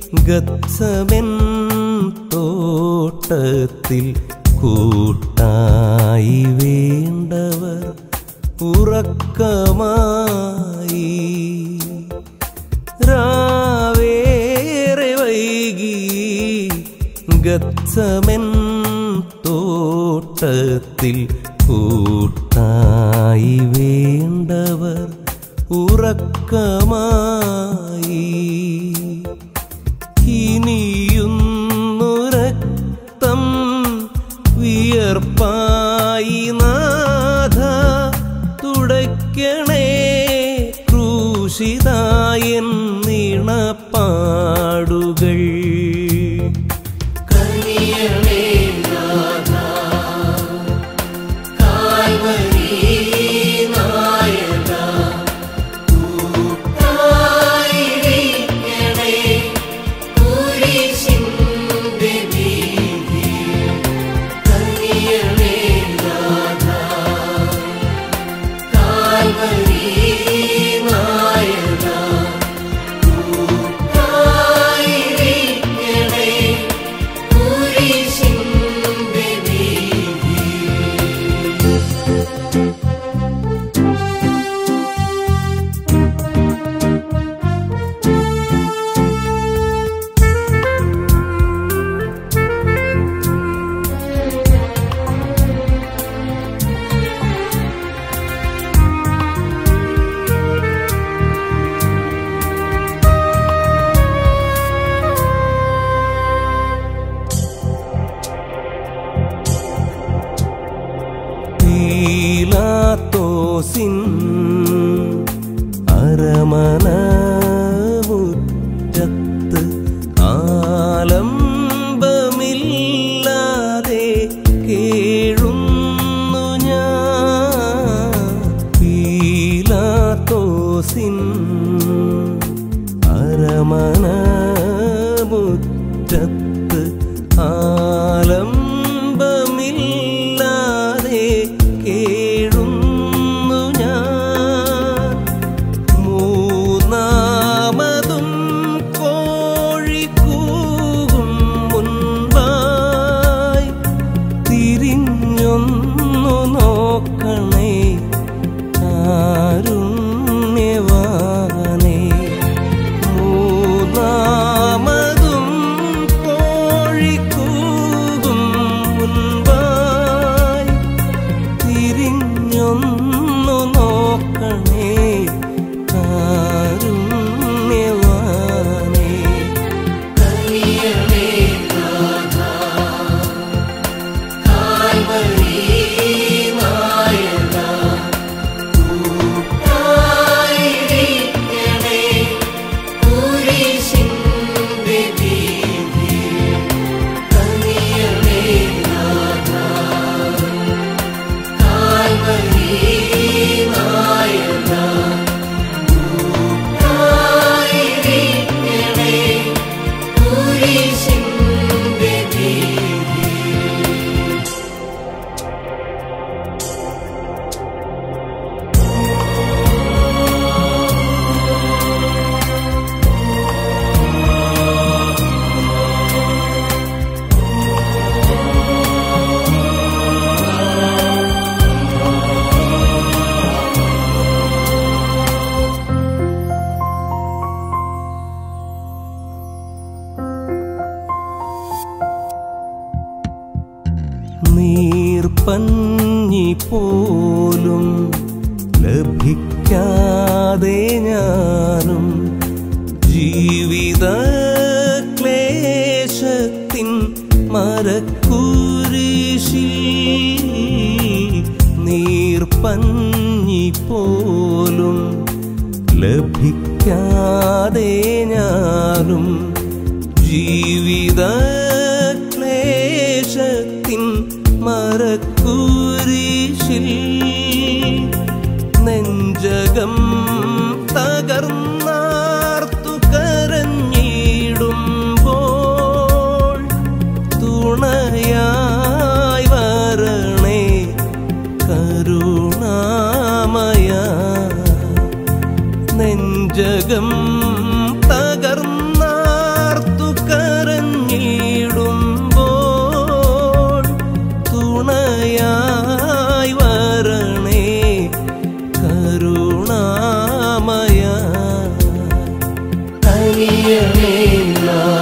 ഗത്സമെൻ തോട്ടത്തിൽ കൂട്ടായി വേണ്ടവർ ഉറക്കമായി രാവേറെ വൈകി ഗത്സമെൻ തോട്ടത്തിൽ കൂട്ടായി വേണ്ടവർ ഉറക്കമായി ഇനിയുന്നു രക്തം വിയർപ്പായി നാഥ തുടയ്ക്കണേ ക്രൂശിതായൻ നീണപ്പാടുകൾ കനിയണേ നാഥ കാൽവരി നായക കൂട്ടായിരിക്കണേ കുരിശിന്റെ വീതിയിൽ കനിയണേ നാഥ കാൽവരി നായക കൂട്ടായിരിക്കണേ കുരിശിന്റെ വീതിയിൽ പീലാത്തോസിൻ അരമന മുറ്റത്ത് ആലംബമില്ലാതെ കേഴുന്നു ഞാൻ പീലാത്തോസിൻ അരമന മുറ്റത്ത് ആലംബമില്ലാതെ കേഴുന്നു ഞാൻ മൂന്നാമതും കോഴിക്കൂകും മുൻപായി തിരിഞ്ഞൊന്നു നോക്കണേ കാരുണ്യവാനേ മൂന്നാമതും കോഴിക്കൂകും മുൻപായി തിരിഞ്ഞൊന്നു നോക്കണേ കാരുണ്യവാനേ കനിയണേ നാഥ കാൽവരി നായക കൂട്ടായിരിക്കണേ കുരിശിന്റെ വീതിയിൽ കനിയണേ നാഥ കാൽവരി നായക കൂട്ടായിരിക്കണേ കുരിശിന്റെ വീതിയിൽ നീർപ്പഞ്ഞി പോലും ലഭിക്കാതെ ഞാനും ജീവിത ക്ലേശത്തിൻ മരക്കുരിശിൽ നീർപ്പഞ്ഞി പോലും ലഭിക്കാതെ ഞാനും ജീവിത ക്ലേശത്തിൻ മരക്കുരിശിൽ നെഞ്ചകം തകർന്നാർത്തു കരഞ്ഞിടുമ്പോൾ തുണയായി വരണേ കരുണാമയ നെഞ്ചകം തകർന്നാർത്തു നാഥ